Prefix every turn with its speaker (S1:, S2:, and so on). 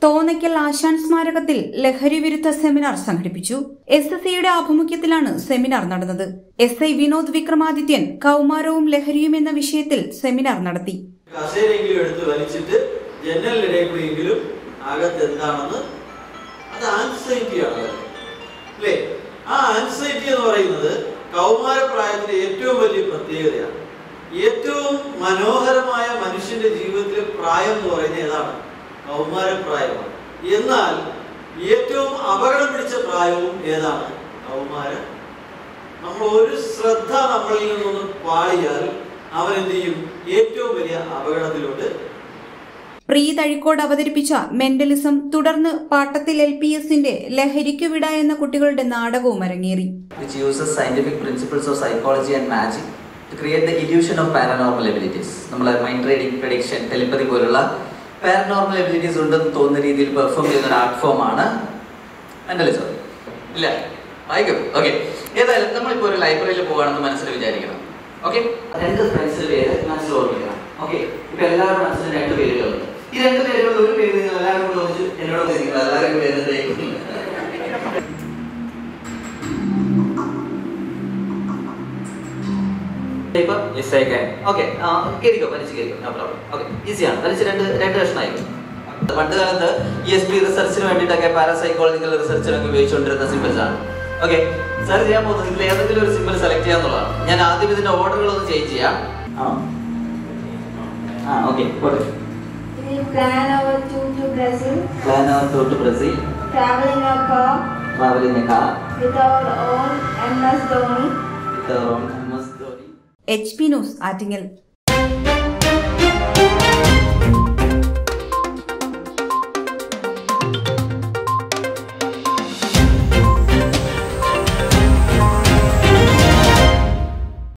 S1: തോന്നയ്ക്കൽ ആശാൻ സ്മാരകത്തിൽ ലഹരി വിരുദ്ധ സെമിനാർ സംഘടിപ്പിച്ചു എസ് എസ് ഐയുടെ ആഭിമുഖ്യത്തിലാണ് സെമിനാർ നടന്നത് എസ് ഐ വിനോദ് വിക്രമാദിത്യൻ കൗമാരവും ലഹരിയും എന്ന വിഷയത്തിൽ സെമിനാർ നടത്തി
S2: കസേരയെങ്കിലും എടുത്ത് വലിച്ചിട്ട് ജനലിനിടയിൽ കൂടിയെങ്കിലും അകത്ത് എന്താണെന്ന് അത് ആൻസൈറ്റിയാണ് അല്ലേ ആ ആൻസൈറ്റി എന്ന് പറയുന്നത് കൗമാരപ്രായത്തിലെ ഏറ്റവും വലിയ പ്രത്യേകതയാണ് ഏറ്റവും മനോഹരമായ മനുഷ്യന്റെ ജീവിതത്തിലെ പ്രായം എന്ന് പറയുന്നത് ഏതാണ് കൗമാരപ്രായമാണ് എന്നാൽ ഏറ്റവും അപകടം പിടിച്ച പ്രായവും ഏതാണ് കൗമാര നമ്മൾ ഒരു ശ്രദ്ധ നമ്മളിൽ നിന്നൊന്ന് പാളിയാൽ അവൻ എന്ത് ചെയ്യും ഏറ്റവും വലിയ അപകടത്തിലോട്ട്
S1: പ്രീത് അഴിക്കോട് അവതരിപ്പിച്ച മെന്റലിസം തുടർന്ന് പാട്ടത്തിൽ എൽ പി എസിന്റെ ലഹരിക്കു വിട എന്ന കുട്ടികളുടെ നാടകവും അരങ്ങേറി
S3: which uses scientific principles of psychology and magic to create the illusion of paranormal abilities. നമ്മൾ മൈൻഡ് റീഡിംഗ് പ്രഡിക്ഷൻ ടെലിപ്പതി പോലുള്ള പാരനോർമൽ എബിലിറ്റീസ് ഉണ്ടെന്ന് തോന്നുന്ന രീതിയിൽ പെർഫോം ചെയ്യുന്ന ഒരു ആർട്ട് ഫോം ആണ് മെന്റലിസം ഇല്ല വായിക്കും ഓക്കെ ഏതായാലും നമ്മളിപ്പോൾ ഒരു ലൈബ്രറിയിൽ പോവുകയാണെന്ന് മനസ്സിൽ വിചാരിക്കണം ഓക്കെ രണ്ട് ഫ്രണ്ട്സിന്റെ പേര് മനസ്സിൽ ഓർമ്മിക്കണം ഓക്കെ ഇപ്പൊ എല്ലാവരുടെ മനസ്സിൽ രണ്ട് പേരുകളുണ്ട് ഈ രണ്ട് പേരുകളിൽ ഒരു പേര് നിങ്ങൾ എല്ലാവരും കൂടെ ഒന്നിച്ച് എന്നോട് നിങ്ങൾ എല്ലാവരും പേര് തേക്കുന്നു ഇപ്പൊ
S4: Yes, I can.
S3: ഓക്കെ കേറിക്കോ വലിച്ച് കേറിക്കോ നോ പ്രോബ്ലം ഓക്കെ ഈസിയാണ് വലിച്ച് രണ്ട് രണ്ട് കഷ്ണമായി പണ്ട് കാലത്ത് ഇ എസ് പി റിസർച്ചിന് വേണ്ടിയിട്ടൊക്കെ പാരാസൈക്കോളജിക്കൽ റിസർച്ചിനൊക്കെ ഉപയോഗിച്ചുകൊണ്ടിരുന്ന സിമ്പിൾസ് ആണ് ഓക്കെ സാർ ചെയ്യാൻ പോകുന്നത് ഇതിൽ ഏതെങ്കിലും ഒരു സിമ്പിൾ സെലക്ട് ചെയ്യാന്നുള്ളതാണ് ഞാൻ ആദ്യം ഇതിന്റെ ഓർഡറുകൾ ഒന്ന് ചേഞ്ച് ചെയ്യാം ആ ആ ഓക്കെ പോട്ടെ
S5: We plan our tour to Brazil,
S3: plan our to to Brazil
S5: traveling a car
S3: travel in a car
S5: with our own MS Dhoni.
S3: With our own M S Dhoni
S1: H P news Attingal